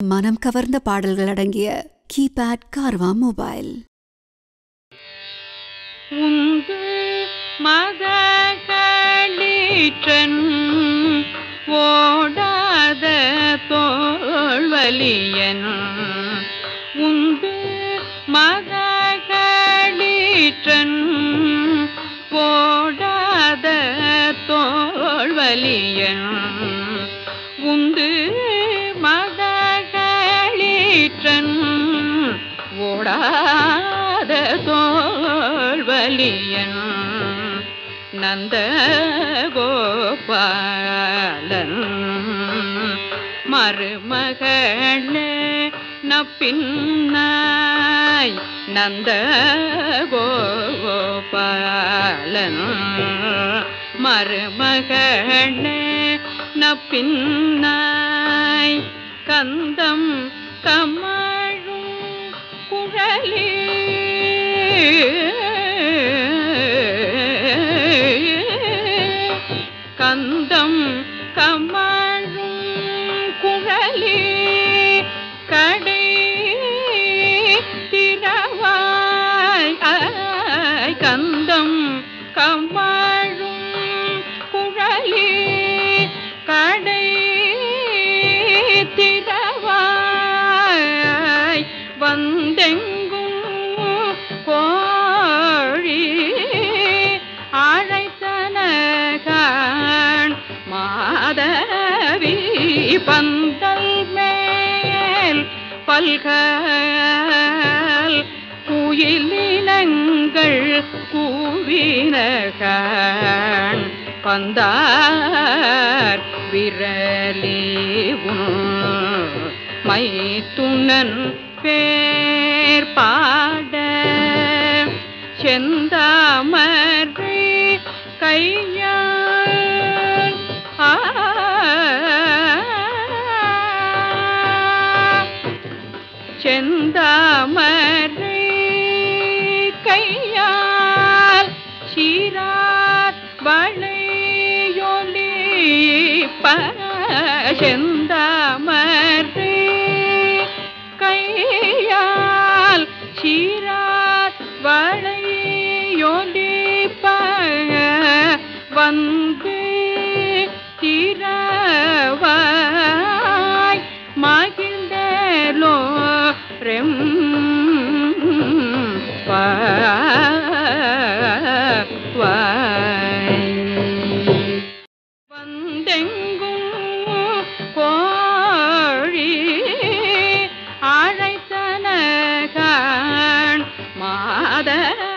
மனம் கவர்ந்த பாடல்கள் அடங்கிய கீபேட் கார்வா மொபைல் உந்து மதகளீற்றன் ஓடாத தோல்வலியன் உந்து மதகளீற்றன் ஓடாத தோல்வலியன் உந்து மதகளீற்றன் ஓடாத தோல்வலியன் நந்த கோபாலன் மருமகளே நப்பின்னாய் நந்த கோபாலன் மருமகளே நப்பின்னாய் கந்தம் கமழும் குழலி கந்தம் கமழும் குழலி கடை திறவாய் ஆய், கந்தம் கமழும் குழலி கடை திறவாய் வந்தெங்கும் கோழி அழைத்தனகான் மாதவி பந்தல் மேல் பல்கல் குயிலினங்கள் கூவினகான் பந்தார் விரலி மைத்துனன் பேர் பாட செந்தாமரை கையால் ஆ செந்தாமரை கையால் சீரார் வளையொலி செந்தாமரை கையால் சீரார் வளையொலி வந்து திரவாய் மகிழ்ந்தலோ ரெம் வந்தெங்கும் கோழி அழைத்தனகான் மாத